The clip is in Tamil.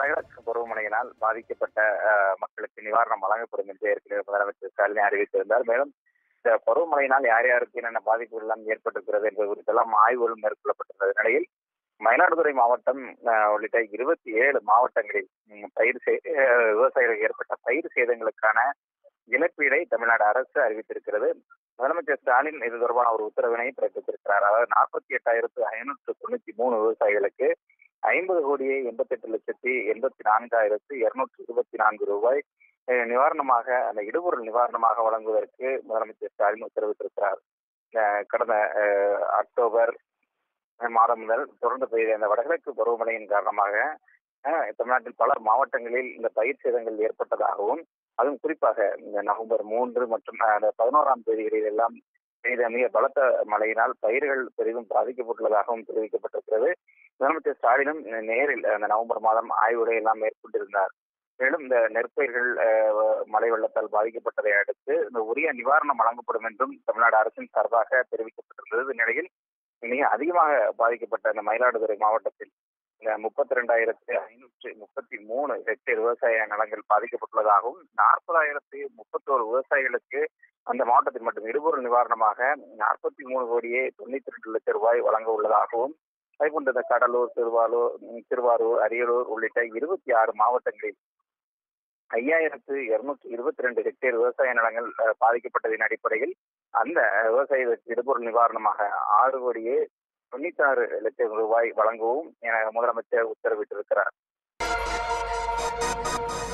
வடகிழக்கு பருவமழையினால் பாதிக்கப்பட்ட அஹ், மக்களுக்கு நிவாரணம் வழங்கப்படும் என்று ஏற்கனவே முதலமைச்சர் ஸ்டாலின் அறிவித்திருந்தார் மேலும் இந்த பருவமழையினால் யார் யாருக்கு என்னென்ன பாதிப்புகள் எல்லாம் ஏற்பட்டிருக்கிறது என்பது குறித்தெல்லாம் ஆய்வுகள் மேற்கொள்ளப்பட்டிருந்த நிலையில் மயிலாடுதுறை மாவட்டம் அஹ், உள்ளிட்ட இருபத்தி ஏழு மாவட்டங்களில் ம், பயிர் சே- அஹ், விவசாயிகளுக்கு ஏற்பட்ட பயிர் சேதங்களுக்கான இழப்பீடை தமிழ்நாடு அரசு அறிவித்திருக்கிறது முதலமைச்சர் ஸ்டாலின் இது தொடர்பான ஒரு உத்தரவினை பிறப்பித்திருக்கிறார் அதாவது நாற்பத்தி எட்டாயிரத்து ஐநூற்று தொண்ணூத்தி மூணு விவசாயிகளுக்கு ஐம்பது கோடியே எண்பத்தி எட்டு லட்சத்தி எண்பத்தி நான்காயிரத்து இருநூற்றி இருபத்தி நான்கு ரூபாய் அஹ், நிவாரணமாக அந்த இடுபொருள் நிவாரணமாக வழங்குவதற்கு முதலமைச்சர் ஸ்டாலின் உத்தரவிட்டிருக்கிறார் அஹ், கடந்த அஹ், அக்டோபர் மாதம் முதல் தொடர்ந்து பெய்த இந்த வடகிழக்கு பருவமழையின் காரணமாக அஹ், தமிழ்நாட்டில் பல மாவட்டங்களில் இந்த பயிர் சேதங்கள் ஏற்பட்டதாகவும் அதுவும் குறிப்பாக இந்த நவம்பர் மூன்று மற்றும் அஹ், அந்த பதினோராம் தேதிகளில் எல்லாம் பெய்த மிக பலத்த மழையினால் பயிர்கள் பெரிதும் பாதிக்கப்பட்டுள்ளதாகவும் தெரிவிக்கப்பட்டிருக்கிறது முதலமைச்சர் ஸ்டாலினும் நேரில் அந்த நவம்பர் மாதம் ஆய்வுரை எல்லாம் மேற்கொண்டிருந்தார் மேலும் இந்த நெற்பயிர்கள் அஹ், மழை வெள்ளத்தால் பாதிக்கப்பட்டதை அடுத்து இந்த உரிய நிவாரணம் வழங்கப்படும் என்றும் தமிழ்நாடு அரசின் சார்பாக தெரிவிக்கப்பட்டிருந்தது இந்நிலையில் மிக அதிகமாக பாதிக்கப்பட்ட இந்த மயிலாடுதுறை மாவட்டத்தில் இந்த முப்பத்தி ரெண்டாயிரத்து ஐநூற்று முப்பத்தி மூணு ஹெக்டேர் விவசாய நிலங்கள் பாதிக்கப்பட்டுள்ளதாகவும் நாற்பதாயிரத்து முப்பத்தோரு விவசாயிகளுக்கு அந்த மாவட்டத்தில் மட்டும் இடுபொருள் நிவாரணமாக நாற்பத்தி மூணு கோடியே தொண்ணூத்தி ரெண்டு லட்சம் ரூபாய் வழங்க உள்ளதாகவும் அதேபோன்று இந்த கடலூர் திருவாரூர் ம், திருவாரூர் அரியலூர் உள்ளிட்ட இருபத்தி ஆறு மாவட்டங்களில் ஐயாயிரத்து இருநூற்றி இருபத்தி ரெண்டு ஹெக்டேர் விவசாய நிலங்கள் அஹ், பாதிக்கப்பட்டதின் அடிப்படையில் அந்த விவசாயிகளுக்கு இடுபொருள் நிவாரணமாக ஆறு கோடியே தொண்ணூத்தாறு லட்சம் ரூபாய் வழங்கவும் என முதலமைச்சர் உத்தரவிட்டிருக்கிறார்